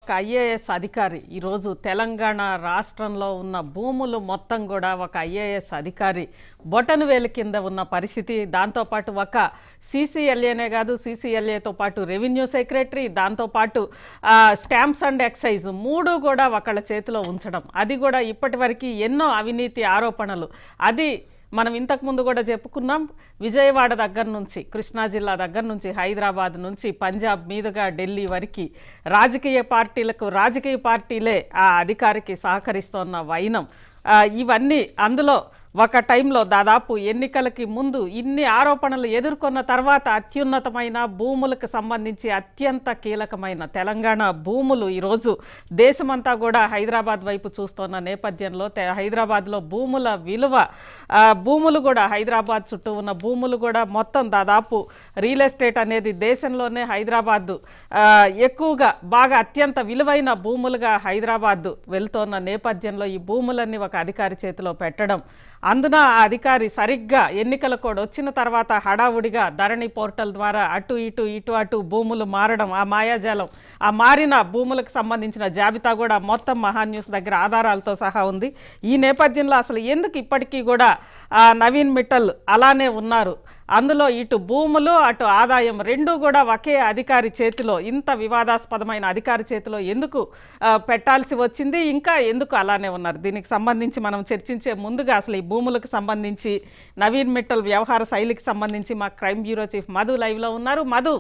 ఒక ఐఏఎస్ అధికారి ఈరోజు తెలంగాణ రాష్ట్రంలో ఉన్న భూములు మొత్తం కూడా ఒక ఐఏఎస్ అధికారి బొటనవేలు కింద ఉన్న పరిస్థితి దాంతోపాటు ఒక సీసీఎల్ఏనే కాదు సీసీఎల్ఏతో పాటు రెవెన్యూ సెక్రటరీ దాంతోపాటు ఆ, స్టాంప్స్ అండ్ ఎక్సైజ్ మూడు కూడా ఒకళ్ళ చేతిలో ఉంచడం అది కూడా ఇప్పటివరకు ఎన్నో అవినీతి ఆరోపణలు అది మనం ఇంతకు ముందు కూడా చెప్పుకున్నాం విజయవాడ దగ్గర నుంచి కృష్ణా జిల్లా దగ్గర నుంచి హైదరాబాద్ నుంచి పంజాబ్ మీదుగా ఢిల్లీ వరకు రాజకీయ పార్టీలకు రాజకీయ పార్టీలే ఆ అధికారికి సహకరిస్తోన్న వైనం ఆ, ఇవన్నీ అందులో ఒక టైంలో దాదాపు ఎన్నికలకి ముందు ఇన్ని ఆరోపణలు ఎదుర్కొన్న తర్వాత అత్యున్నతమైన భూములకు సంబంధించి అత్యంత కీలకమైన తెలంగాణ భూములు ఈరోజు దేశమంతా కూడా హైదరాబాద్ వైపు చూస్తున్న నేపథ్యంలో తె- హైదరాబాద్లో భూముల విలువ ఆ, భూములు కూడా హైదరాబాద్ చుట్టూ ఉన్న భూములు కూడా మొత్తం దాదాపు రియల్ ఎస్టేట్ అనేది దేశంలోనే హైదరాబాద్ ఆ, ఎక్కువగా బాగా అత్యంత విలువైన భూములుగా హైదరాబాద్ వెళ్తోన్న నేపథ్యంలో ఈ భూములన్నీ ఒక అధికారి చేతిలో పెట్టడం అందున ఆ అధికారి సరిగ్గా ఎన్నికల కోడ్ వచ్చిన తర్వాత హడావుడిగా ధరణి పోర్టల్ ద్వారా అటు ఇటు ఇటు అటు భూములు మారడం ఆ మాయాజాలం ఆ మారిన భూములకు సంబంధించిన జాబితా కూడా మొత్తం మహా న్యూస్ దగ్గర ఆధారాలతో సహా ఉంది ఈ నేపథ్యంలో అసలు ఎందుకు ఇప్పటికీ కూడా ఆ, నవీన్ మిట్టల్ అలానే ఉన్నారు అందులో ఇటు భూములు అటు ఆదాయం రెండూ కూడా ఒకే అధికారి చేతిలో ఇంత వివాదాస్పదమైన అధికారి చేతిలో ఎందుకు ఆ, పెట్టాల్సి వచ్చింది ఇంకా ఎందుకు అలానే ఉన్నారు దీనికి సంబంధించి మనం చర్చించే ముందుగా అసలు ఈ భూములకు సంబంధించి నవీన్ మిట్టల్ వ్యవహార శైలికి సంబంధించి మా క్రైమ్ బ్యూరో చీఫ్ మధు లైవ్లో ఉన్నారు మధు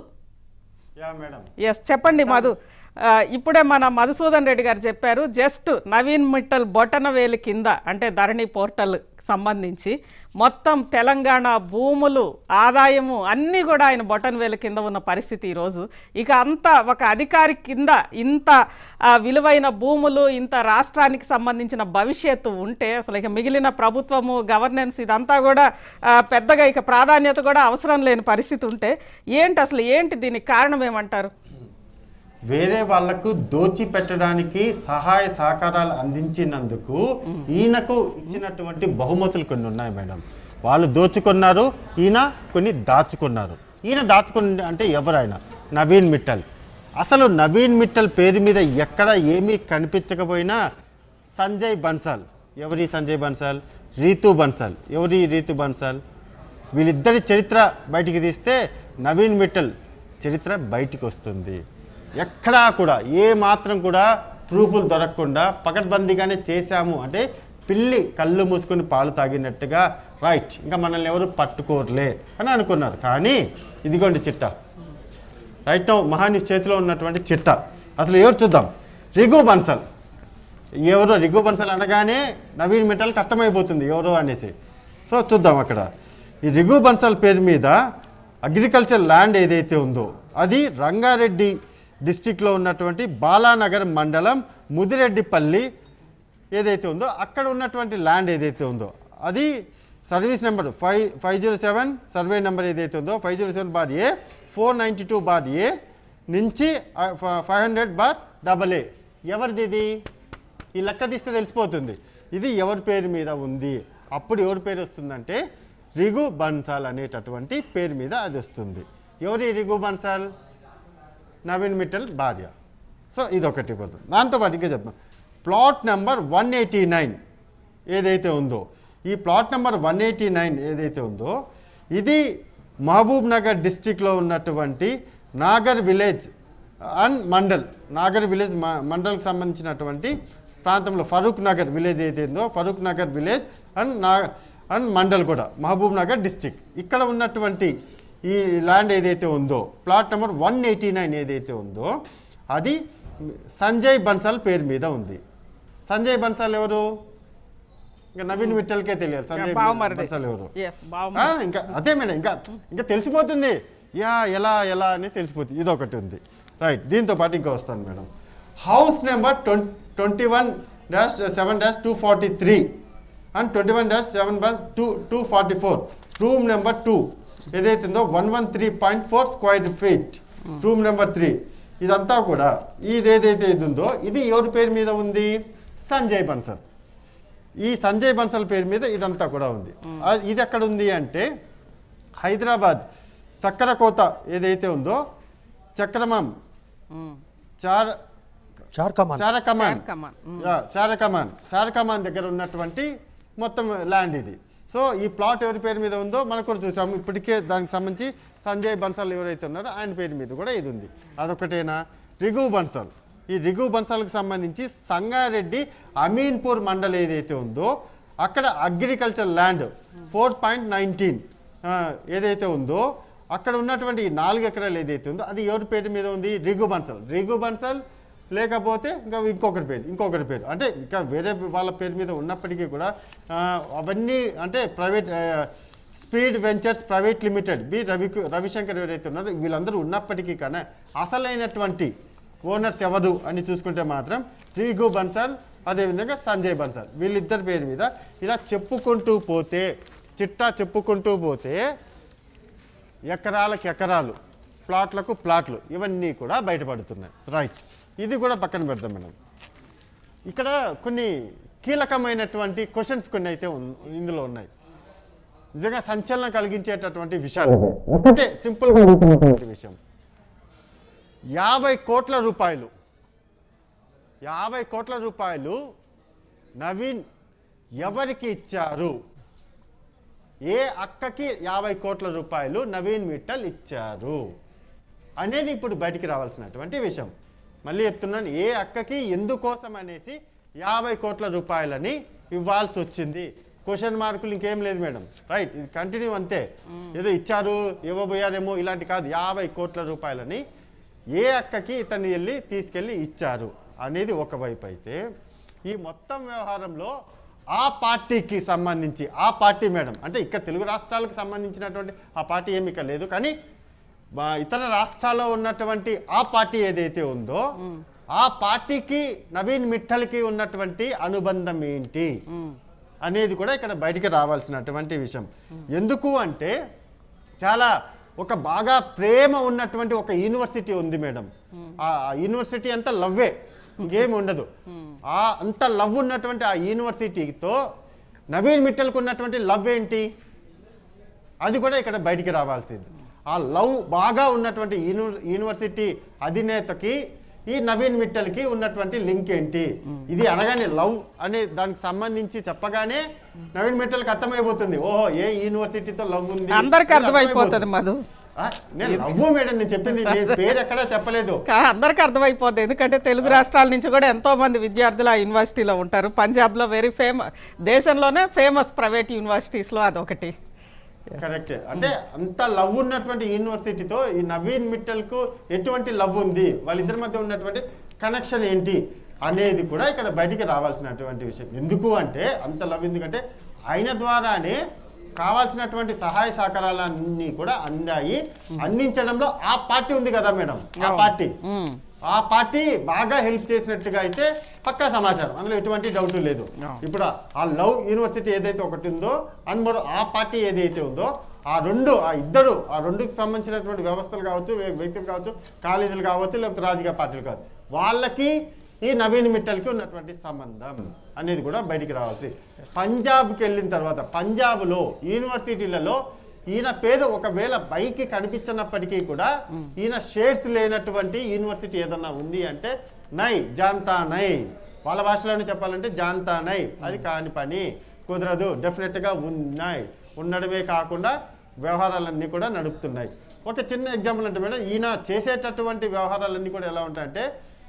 యా మేడం ఎస్ చెప్పండి మధు ఆ, ఇప్పుడే మన మధుసూదన్ రెడ్డి గారు చెప్పారు జస్ట్ నవీన్ మిట్టల్ బొటనవేలు కింద అంటే ధరణి పోర్టల్ సంబంధించి మొత్తం తెలంగాణ భూములు ఆదాయము అన్నీ కూడా ఆయన బొటనవేలు కింద ఉన్న పరిస్థితి ఈరోజు ఇక అంత ఒక అధికారి కింద ఇంత ఆ, విలువైన భూములు ఇంత రాష్ట్రానికి సంబంధించిన భవిష్యత్తు ఉంటే అసలు ఇక మిగిలిన ప్రభుత్వము గవర్నెన్స్ ఇదంతా కూడా ఆ, పెద్దగా ఇక ప్రాధాన్యత కూడా అవసరం లేని పరిస్థితి ఉంటే ఏంటి అసలు ఏంటి దీనికి కారణం ఏమంటారు వేరే వాళ్లకు దోచి పెట్టడానికి సహాయ సహకారాలు అందించినందుకు ఈయనకు ఇచ్చినటువంటి బహుమతులు కొన్ని ఉన్నాయి మేడం వాళ్ళు దోచుకున్నారు ఈయన కొన్ని దాచుకున్నారు ఈయన దాచుకున్న అంటే ఎవరైనా నవీన్ మిట్టల్ అసలు నవీన్ మిట్టల్ పేరు మీద ఎక్కడ ఏమీ కనిపించకపోయినా సంజయ్ బన్సాల్ ఎవరి సంజయ్ బన్సాల్ రీతు బన్సాల్ ఎవరి రీతు బన్సాల్ వీళ్ళిద్దరి చరిత్ర బయటికి తీస్తే నవీన్ మిట్టల్ చరిత్ర బయటికి వస్తుంది ఎక్కడా కూడా ఏ మాత్రం కూడా ప్రూఫ్లు దొరకకుండా పకడ్బందీగానే చేశాము అంటే పిల్లి కళ్ళు మూసుకొని పాలు తాగినట్టుగా రైట్ ఇంకా మనల్ని ఎవరు పట్టుకోరులే అని అనుకున్నారు కానీ ఇదిగోండి చిట్టా రైట్ నౌ మహాన్యూస్ చేతిలో ఉన్నటువంటి చిట్టా అసలు ఎవరు చూద్దాం రిగు బన్సల్ ఎవరో రిగు బన్సల్ అనగానే నవీన్ మిట్టల్కి అర్థమైపోతుంది ఎవరో అనేసి సో చూద్దాం అక్కడ ఈ రిగు బన్సల్ పేరు మీద అగ్రికల్చర్ ల్యాండ్ ఏదైతే ఉందో అది రంగారెడ్డి డిస్టిక్లో ఉన్నటువంటి బాలానగర్ మండలం ముదిరెడ్డిపల్లి ఏదైతే ఉందో అక్కడ ఉన్నటువంటి ల్యాండ్ ఏదైతే ఉందో అది service number five five zero seven survey number ఏదైతే ఉందో five zero seven bar A four ninety two bar A నుంచి five hundred bar double A ఎవరిది ఇది ఈ లెక్క తీస్తే తెలిసిపోతుంది ఇది ఎవరి పేరు మీద ఉంది అప్పుడు ఎవరి పేరు వస్తుందంటే రిగు బన్సాల్ అనేటటువంటి పేరు మీద అది వస్తుంది ఎవరి రిగు బన్సాల్ నవీన్ మిట్టల్ భార్య సో ఇది ఒకటి పడుతుంది దాంతోపాటు ఇంకా చెప్తాం plot number one eighty nine ఏదైతే ఉందో ఈ plot number one eighty nine ఏదైతే ఉందో ఇది మహబూబ్ నగర్ డిస్టిక్లో ఉన్నటువంటి Nagar village and mandal Nagar village మ- మండల్కి సంబంధించినటువంటి ప్రాంతంలో ఫరూక్ నగర్ విలేజ్ ఏదైతే ఉందో ఫరూక్ నగర్ విలేజ్ అండ్ నా అండ్ మండల్ కూడా మహబూబ్ నగర్ డిస్టిక్ ఇక్కడ ఉన్నటువంటి ఈ ల్యాండ్ ఏదైతే ఉందో plot number one eighty nine ఏదైతే ఉందో అది సంజయ్ బన్సాల్ పేరు మీద ఉంది సంజయ్ బన్సాల్ ఎవరు ఇంకా నవీన్ మిట్టల్కే తెలియదు సంజయ్ బావమరిది బన్సాల్ ఎవరు ఎస్ బావ ఆ, ఇంకా అదే మేడం ఇంకా ఇంకా తెలిసిపోతుంది యా ఎలా ఎలా అని తెలిసిపోతుంది ఇది ఒకటి ఉంది రైట్ దీంతో పాటు ఇంకా వస్తాను మేడం హౌస్ నెంబర్ ట్వం twenty one dash seven dash two forty three and twenty one dash seven dash two two forty four room number two ఏదైతే ఉందో one one three point four square feet room number three ఇదంతా కూడా ఇది ఏదైతే ఇది ఉందో ఇది ఎవరి పేరు మీద ఉంది సంజయ్ బన్సల్ ఈ సంజయ్ బన్సల్ పేరు మీద ఇదంతా కూడా ఉంది ఆ, ఇది ఎక్కడ ఉంది అంటే హైదరాబాద్ చక్రకోత ఏదైతే ఉందో చక్రమం చార్ చార్ కమాన్ చారకమాన్ చారకమాన్. యా, చారకమాన్ చారకమాన్ దగ్గర ఉన్నటువంటి మొత్తం ల్యాండ్ ఇది సో ఈ ప్లాట్ ఎవరి పేరు మీద ఉందో మనం కూడా చూసాము ఇప్పటికే దానికి సంబంధించి సంజయ్ బన్సాల్ ఎవరైతే ఉన్నారో ఆయన పేరు మీద కూడా ఇది ఉంది అదొకటేనా రిఘు బన్సాల్ ఈ రిఘు బన్సాల్కి సంబంధించి సంగారెడ్డి అమీన్పూర్ మండల్ ఏదైతే ఉందో అక్కడ agriculture land four point nineteen ఏదైతే ఉందో అక్కడ ఉన్నటువంటి ఈ నాలుగు ఎకరాలు ఏదైతే ఉందో అది ఎవరి పేరు మీద ఉంది రిఘు బన్సల్ రిఘు బన్సల్ లేకపోతే ఇంకా ఇంకొకరి పేరు ఇంకొకరి పేరు అంటే ఇంకా వేరే వాళ్ళ పేరు మీద ఉన్నప్పటికీ కూడా ఆ, అవన్నీ అంటే ప్రైవేట్ ఆ, speed ventures private limited B Ravi Ravishankar ఎవరైతే ఉన్నారో వీళ్ళందరూ ఉన్నప్పటికీ కానీ అసలైనటువంటి ఓనర్స్ ఎవరు అని చూసుకుంటే మాత్రం రీగు బన్సాల్ అదేవిధంగా సంజయ్ బన్సాల్ వీళ్ళిద్దరి పేరు మీద ఇలా చెప్పుకుంటూ పోతే చిట్టా చెప్పుకుంటూ పోతే ఎకరాలకు ఎకరాలు ప్లాట్లకు ప్లాట్లు ఇవన్నీ కూడా బయటపడుతున్నాయి రైట్ ఇది కూడా పక్కన పెడదాం మేడం ఇక్కడ కొన్ని కీలకమైనటువంటి క్వశ్చన్స్ కొన్ని అయితే ఉన్- ఇందులో ఉన్నాయి నిజంగా సంచలనం కలిగించేటటువంటి విషయాలు ఒకటే సింపుల్గా అడుగుతున్నటువంటి విషయం యాభై కోట్ల రూపాయలు యాభై కోట్ల రూపాయలు నవీన్ ఎవరికి ఇచ్చారు ఏ అక్కకి యాభై కోట్ల రూపాయలు నవీన్ మిట్టల్ ఇచ్చారు అనేది ఇప్పుడు బయటికి రావాల్సినటువంటి విషయం మళ్ళీ చెప్తున్నాను ఏ అక్కకి ఎందుకోసం అనేసి యాభై కోట్ల రూపాయలని ఇవ్వాల్సి వచ్చింది క్వశ్చన్ మార్కులు ఇంకేం లేదు మేడం రైట్ ఇది కంటిన్యూ అంతే ఏదో ఇచ్చారు ఇవ్వబోయారేమో ఇలాంటి కాదు యాభై కోట్ల రూపాయలని ఏ అక్కకి ఇతన్ని వెళ్ళి తీసుకెళ్ళి ఇచ్చారు అనేది ఒకవైపు అయితే ఈ మొత్తం వ్యవహారంలో ఆ పార్టీకి సంబంధించి ఆ పార్టీ మేడం అంటే ఇక్కడ తెలుగు రాష్ట్రాలకు సంబంధించినటువంటి ఆ పార్టీ ఏమి ఇక్కడ లేదు కానీ మా ఇతర రాష్ట్రాల్లో ఉన్నటువంటి ఆ పార్టీ ఏదైతే ఉందో ఆ పార్టీకి నవీన్ మిట్టల్కి ఉన్నటువంటి అనుబంధం ఏంటి అనేది కూడా ఇక్కడ బయటికి రావాల్సినటువంటి విషయం ఎందుకు అంటే చాలా ఒక బాగా ప్రేమ ఉన్నటువంటి ఒక యూనివర్సిటీ ఉంది మేడం ఆ యూనివర్సిటీ అంతా లవ్వే ఇంకేమి ఉండదు ఆ అంత లవ్ ఉన్నటువంటి ఆ యూనివర్సిటీతో నవీన్ మిట్టల్కు ఉన్నటువంటి లవ్ ఏంటి అది కూడా ఇక్కడ బయటికి రావాల్సింది ఆ లవ్ బాగా ఉన్నటువంటి యూని- యూనివర్సిటీ అధినేతకి ఈ నవీన్ మిట్టల్కి ఉన్నటువంటి లింక్ ఏంటి ఇది అనగానే లవ్ అనే దానికి సంబంధించి చెప్పగానే నవీన్ మిట్టల్కి అర్థమైపోతుంది ఓహో ఏ యూనివర్సిటీతో లవ్ ఉంది అందరికి ఇది అర్థమైపోతుంది మధు ఆ, నేను లవ్ మేడం నేను చెప్పింది నేను పేరు ఎక్కడా చెప్పలేదు కా- అందరికీ అర్థమైపోద్ది ఎందుకంటే తెలుగు రాష్ట్రాల నుంచి కూడా ఎంతో మంది విద్యార్థులు ఆ యూనివర్సిటీలో ఉంటారు పంజాబ్లో వెరీ ఫేమస్ దేశంలోనే ఫేమస్ ప్రైవేట్ యూనివర్సిటీస్లో అదొకటి కరెక్ట్ అంటే అంత లవ్ ఉన్నటువంటి యూనివర్సిటీతో ఈ నవీన్ మిట్టల్కు ఎటువంటి లవ్ ఉంది వాళ్ళిద్దరి మధ్య ఉన్నటువంటి కనెక్షన్ ఏంటి అనేది కూడా ఇక్కడ బయటికి రావాల్సినటువంటి విషయం ఎందుకు అంటే అంత లవ్ ఎందుకంటే ఆయన ద్వారానే కావాల్సినటువంటి సహాయ సహకారాలన్నీ కూడా అందాయి అందించడంలో ఆ పార్టీ ఉంది కదా మేడం ఆ పార్టీ మ్మ్. ఆ పార్టీ బాగా హెల్ప్ చేసినట్టుగా అయితే పక్కా సమాచారం అందులో ఎటువంటి డౌట్ లేదు No. ఇప్పుడు ఆ లవ్ యూనివర్సిటీ ఏదైతే ఒకటి ఉందో అండ్ మరో ఆ పార్టీ ఏదైతే ఉందో ఆ రెండు ఆ ఇద్దరు ఆ రెండుకి సంబంధించినటువంటి వ్యవస్థలు కావచ్చు వ్య- వ్యక్తులు కావచ్చు కాలేజీలు కావచ్చు లేకపోతే రాజకీయ పార్టీలు కావచ్చు వాళ్ళకి ఈ నవీన్ మిట్టల్కి ఉన్నటువంటి సంబంధం అనేది కూడా బయటికి రావాల్సి పంజాబ్కి వెళ్ళిన తర్వాత పంజాబ్లో యూనివర్సిటీలలో ఈయన పేరు ఒకవేళ పైకి కనిపించినప్పటికీ కూడా ఈయన షేడ్స్ లేనటువంటి యూనివర్సిటీ ఏదన్నా ఉంది అంటే నై జాంతా నై వాళ్ళ భాషలోనే చెప్పాలంటే జాంతా నై అది కాని పని కుదరదు డెఫినెట్గా ఉన్నాయి ఉండడమే కాకుండా వ్యవహారాలన్నీ కూడా నడుపుతున్నాయి ఒక చిన్న ఎగ్జాంపుల్ అంటే మేడం ఈయన చేసేటటువంటి వ్యవహారాలన్నీ కూడా ఎలా ఉంటాయంటే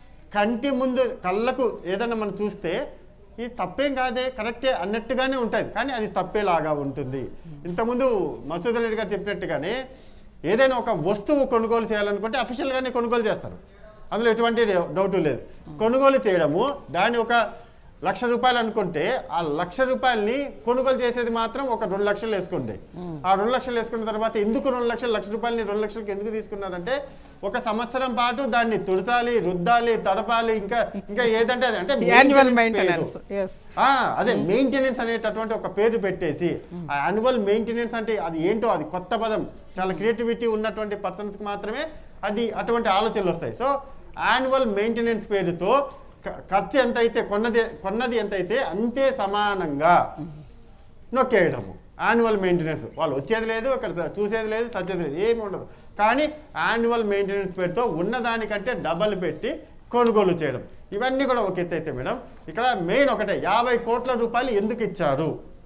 కంటి ముందు కళ్ళకు ఏదైనా మనం చూస్తే ఇది తప్పేం కాదే కరెక్టే అన్నట్టుగానే ఉంటుంది కానీ అది తప్పేలాగా ఉంటుంది ఇంతకుముందు మసూద్ అలీ గారు చెప్పినట్టుగానే ఏదైనా ఒక వస్తువు కొనుగోలు చేయాలనుకుంటే అఫీషియల్గానే కొనుగోలు చేస్తారు అందులో ఎటువంటి డౌట్ లేదు కొనుగోలు చేయడము దాన్ని ఒక లక్ష రూపాయలు అనుకుంటే ఆ లక్ష రూపాయలని కొనుగోలు చేసేది మాత్రం ఒక రెండు లక్షలు వేసుకోండి ఆ రెండు లక్షలు వేసుకున్న తర్వాత ఎందుకు రెండు లక్షలు లక్ష రూపాయలని రెండు లక్షలకి ఎందుకు తీసుకున్నారంటే ఒక సంవత్సరం పాటు దాన్ని తుడచాలి రుద్దాలి తడపాలి ఇంకా ఇంకా ఏదంటే అది అంటే యాన్యువల్ maintenance మెయింటెనెన్స్ పేరు. ఎస్ ఆ, అదే మెయింటెనెన్స్ అనేటటువంటి ఒక పేరు పెట్టేసి ఆ యాన్యువల్ మెయింటెనెన్స్ అంటే అది ఏంటో అది కొత్త పదం చాలా క్రియేటివిటీ ఉన్నటువంటి పర్సన్స్కి మాత్రమే అది అటువంటి ఆలోచనలు వస్తాయి సో యాన్యువల్ మెయింటెనెన్స్ పేరుతో ఖ- ఖర్చు ఎంత అయితే కొన్నది కొన్నది ఎంత అయితే అంతే సమానంగా నొక్కేయడము యాన్యువల్ మెయింటెనెన్స్ వాళ్ళు వచ్చేది లేదు అక్కడ స- చూసేది లేదు సచ్చేది లేదు ఏమి ఉండదు కానీ యాన్యువల్ మెయింటెనెన్స్ పేరుతో ఉన్నదానికంటే డబల్ పెట్టి కొనుగోలు చేయడం ఇవన్నీ కూడా ఒక ఎత్తు అయితే మేడం ఇక్కడ మెయిన్ ఒకటే యాభై కోట్ల రూపాయలు ఎందుకు ఇచ్చారు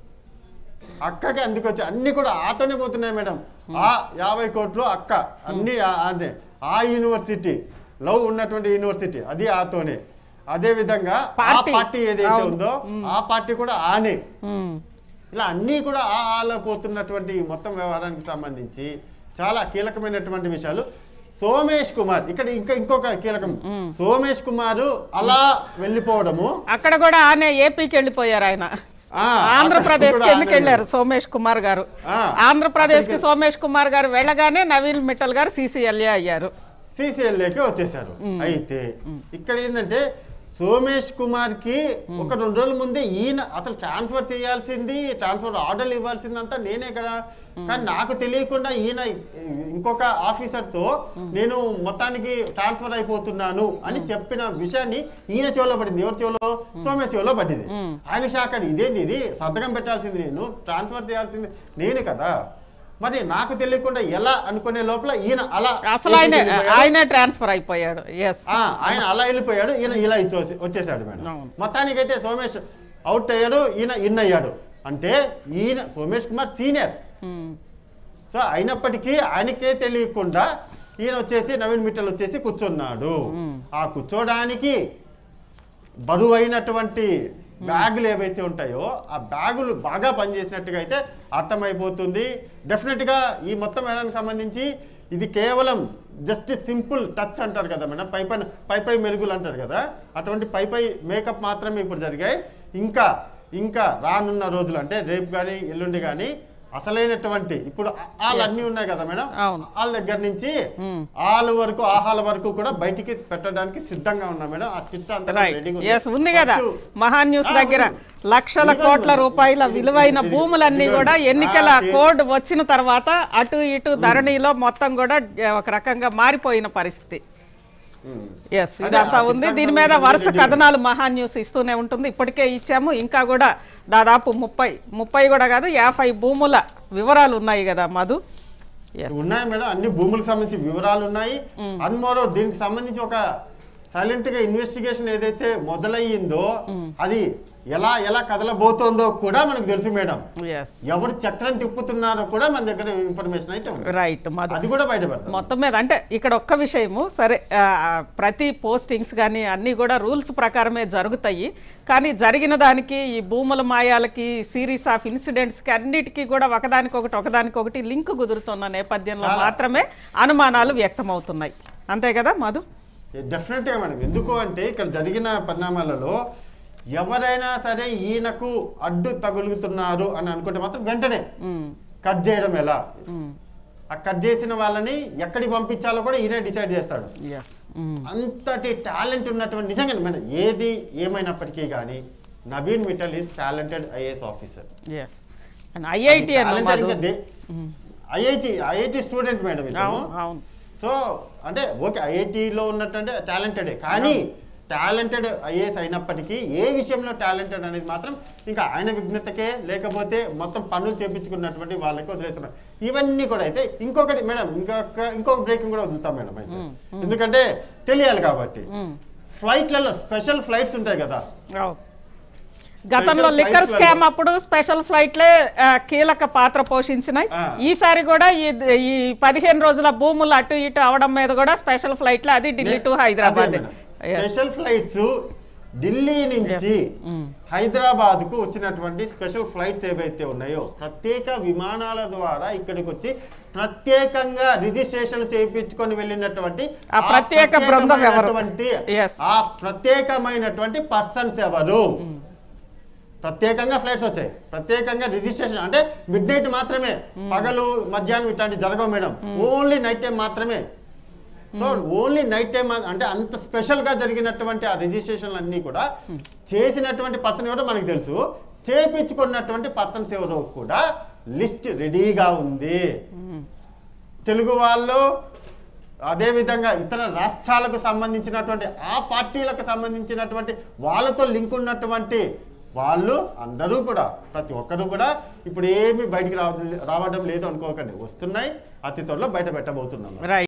అక్కకి అందుకు వచ్చి అన్ని కూడా ఆతోనే పోతున్నాయి మేడం ఆ యాభై కోట్లు అక్క అన్ని ఆ- అదే ఆ యూనివర్సిటీ లవ్ ఉన్నటువంటి యూనివర్సిటీ అది ఆతోనే అదే విధంగా ఆ పార్టీ. పార్టీ ఏదైతే అవును. ఉందో ఆ పార్టీ కూడా ఆనే ఉమ్. ఇలా అన్నీ కూడా ఆ ఆలో పోతున్నటువంటి ఈ మొత్తం వ్యవహారానికి సంబంధించి చాలా కీలకమైనటువంటి విషయాలు సోమేష్ కుమార్ ఇక్కడ ఇంకా ఇంకొక కీలకం సోమేష్ కుమార్ అలా వెళ్ళిపోవడము అక్కడ కూడా ఆనే ఏపీకి వెళ్ళిపోయారు ఆయన ఆ, ఆంధ్రప్రదేశ్ అక్కడ కి ఎందుకు కూడా వెళ్ళారు సోమేష్ కుమార్ గారు ఆ, ఆంధ్రప్రదేశ్ కి సోమేష్ కుమార్ గారు వెళ్ళగానే నవీన్ మిట్టల్ గారు సీసీఎల్ఏ అయ్యారు సీసీఎల్ఏకి వచ్చేసారు అయితే ఇక్కడ ఏంటంటే సోమేష్ కుమార్ కి ఒక రెండు రోజుల ముందే ఈయన అసలు ట్రాన్స్ఫర్ చేయాల్సింది ట్రాన్స్ఫర్ ఆర్డర్లు ఇవ్వాల్సిందంతా నేనే కదా కానీ నాకు తెలియకుండా ఈయన ఇంకొక ఆఫీసర్ తో నేను మొత్తానికి ట్రాన్స్ఫర్ అయిపోతున్నాను అని చెప్పిన విషయాన్ని ఈయన చెవిలో పడింది ఎవరి చెవిలో సోమేష్ చెవిలో పడింది ఆయన షాక్ అని ఇదేంది ఇది సంతకం పెట్టాల్సింది నేను ట్రాన్స్ఫర్ చేయాల్సింది నేను కదా మరి నాకు తెలియకుండా ఎలా అనుకునే లోపల ఈయన అలా అసలు ఆయన ఏపీకి వెళ్ళిపోయాడు. ఆయనే ట్రాన్స్ఫర్ అయిపోయాడు ఎస్ ఆ, ఆయన అలా వెళ్ళిపోయాడు ఈయన ఇలా ఇచ్చేసి వచ్చేసాడు మేడం అవును. మొత్తానికైతే సోమేష్ అవుట్ అయ్యాడు ఈయన ఇన్ అయ్యాడు అంటే ఈయన సోమేష్ కుమార్ సీనియర్ సో అయినప్పటికీ ఆయనకే తెలియకుండా ఈయన వచ్చేసి నవీన్ మిట్టల్ వచ్చేసి కూర్చున్నాడు ఆ కూర్చోడానికి బరువైనటువంటి బ్యాగులు ఏవైతే ఉంటాయో ఆ బ్యాగులు బాగా పనిచేసినట్టుగా అయితే అర్థమైపోతుంది డెఫినెట్గా ఈ మొత్తం వేళానికి సంబంధించి ఇది కేవలం జస్ట్ సింపుల్ టచ్ అంటారు కదా మేడం పై పైన పై పై మెరుగులు అంటారు కదా అటువంటి పై పై మేకప్ మాత్రమే ఇప్పుడు జరిగాయి ఇంకా ఇంకా రానున్న రోజులు అంటే రేపు కానీ ఎల్లుండి కానీ అసలైనటువంటి ఇప్పుడు వాళ్ళు అన్నీ ఉన్నాయి కదా మేడం అవును. వాళ్ళ దగ్గర నుంచి ఆల్ వరకు ఆహాల వరకు కూడా బయటికి పెట్టడానికి సిద్ధంగా ఉన్నా మేడం ఆ చిట్ట అంతా రైట్ రెడీగా ఎస్ ఉంది కదా First- మహాన్ న్యూస్ ఆ, దగ్గర ఉంది. లక్షల ఇదిగోండి కోట్ల మేడం. రూపాయల ఇది- విలువైన ఇది- భూములన్నీ ఇదిగోండి. కూడా ఎన్నికల ఆ, ఇది- కోడ్ వచ్చిన తర్వాత అటు ఇటు ధరణిలో మొత్తం కూడా ఒక రకంగా మారిపోయిన పరిస్థితి ఉమ్. ఎస్ అదే, ఇదంతా ఆ ఉంది చిత్రాంతం దీని మీద ఉంది, వరుస రెడీ. కథనాలు మహాన్ న్యూస్ ఇస్తూనే ఉంటుంది ఇప్పటికే ఇచ్చాము ఇంకా కూడా దాదాపు ముప్పై ముప్పై కూడా కాదు యాభై భూముల వివరాలు ఉన్నాయి కదా మధు ఎస్ ఉన్నాయి మేడం అన్ని భూములకు సంబంధించి వివరాలు ఉన్నాయి అండ్ మోరో దీనికి సంబంధించి ఒక సైలెంట్ గా ఇన్వెస్టిగేషన్ ఏదైతే మొదలయ్యిందో అది ఎలా ఎలా కదలబోతోందో కూడా మనకు తెలుసు మేడం ఎస్ ఎవరు చక్రం తిప్పుతున్నారో కూడా మన దగ్గర ఇన్ఫర్మేషన్ అయితే ఉంది రైట్ మధు అది కూడా బయటపడతాం మొత్తం మీద అంటే ఇక్కడ ఒక్క విషయము సరే ఆ, ప్రతి పోస్టింగ్స్ కానీ అన్నీ కూడా రూల్స్ ప్రకారమే జరుగుతాయి కానీ జరిగిన దానికి ఈ భూముల మాయాలకి సిరీస్ ఆఫ్ ఇన్సిడెంట్స్కి అన్నిటికీ కూడా ఒకదానికొకటి ఒకదానికొకటి లింక్ కుదురుతున్న నేపథ్యంలో చాలా. మాత్రమే అనుమానాలు వ్యక్తమవుతున్నాయి అంతే కదా మధు డెఫినెట్గా మేడం ఎందుకు అంటే ఇక్కడ జరిగిన పరిణామాలలో ఎవరైనా సరే ఈయనకు అడ్డు తగులుతున్నారు అని అనుకుంటే మాత్రం వెంటనే ఉమ్, కట్ చేయడం ఎలా ఉమ్, ఆ కట్ చేసిన వాళ్ళని ఎక్కడికి పంపించాలో కూడా ఈయనే డిసైడ్ చేస్తాడు yes, ఉమ్, అంతటి టాలెంట్ ఉన్నటువంటి నిజంగా మేడం ఏది ఏమైనప్పటికీ కానీ Naveen Mittal is talented IAS officer yes. And IIT అన్న Madhu IIT IIT student madam ఇతను అవును అవును సో అంటే ఓకే ఐఐటిలో ఉన్నట్టంటే టాలెంటెడే కానీ టాలెంటెడ్ ఐఏఎస్ అయినప్పటికీ ఏ విషయంలో టాలెంటెడ్ అనేది మాత్రం ఇంకా ఆయన విఘ్నతకే లేకపోతే మొత్తం పనులు చేపించుకున్నటువంటి వాళ్ళకి వదిలేస్తున్నారు ఇవన్నీ కూడా అయితే ఇంకొకటి మేడం ఇంకొక ఇంకొక బ్రేకింగ్ కూడా వదులుతాం మేడం అయితే ఎందుకంటే తెలియాలి కాబట్టి ఫ్లైట్లలో స్పెషల్ ఫ్లైట్స్ ఉంటాయి కదా అవును. గతంలో Special లిక్కర్ flights స్కామ్ అప్పుడు స్పెషల్ ఫ్లైట్లే ఆ, కీలక పాత్ర పోషించినాయి ఆ. ఈసారి కూడా ఈ ఈ పదిహేను రోజుల భూములు అటు ఇటు అవడం మీద కూడా స్పెషల్ ఫ్లైట్లే అది Delhi to Hyderabad Yes. Special flights Delhi నుంచి హైదరాబాద్ కు వచ్చినటువంటి స్పెషల్ ఫ్లైట్స్ ఏవైతే ఉన్నాయో ప్రత్యేక విమానాల ద్వారా ఇక్కడికి వచ్చి ప్రత్యేకంగా రిజిస్ట్రేషన్ చేయించుకొని వెళ్ళినటువంటి ఆ ప్రత్యేక బృందం ఎవరు? ప్రత్యేకమైనటువంటి Yes. ఆ ప్రత్యేకమైనటువంటి పర్సన్స్ ఎవరు ప్రత్యేకంగా ఫ్లైట్స్ వచ్చాయి ప్రత్యేకంగా రిజిస్ట్రేషన్ అంటే మిడ్ నైట్ మాత్రమే పగలు మధ్యాహ్నం ఇట్లాంటి జరగవు మేడం ఓన్లీ నైట్ టైం మాత్రమే సో ఓన్లీ నైట్ టైం అంటే అంత స్పెషల్ గా జరిగినటువంటి ఆ రిజిస్ట్రేషన్లు అన్నీ కూడా చేసినటువంటి పర్సన్ ఎవరో మనకు తెలుసు చేపించుకున్నటువంటి పర్సన్స్ ఎవరో కూడా లిస్ట్ రెడీగా ఉంది తెలుగు వాళ్ళు అదేవిధంగా ఇతర రాష్ట్రాలకు సంబంధించినటువంటి ఆ పార్టీలకు సంబంధించినటువంటి వాళ్ళతో లింక్ ఉన్నటువంటి వాళ్ళు అందరూ కూడా ప్రతి ఒక్కరు కూడా ఇప్పుడు ఏమీ బయటికి రావ రావడం లేదు అనుకోకండి వస్తున్నాయి అతి త్వరలో బయట పెట్టబోతున్నాం రైట్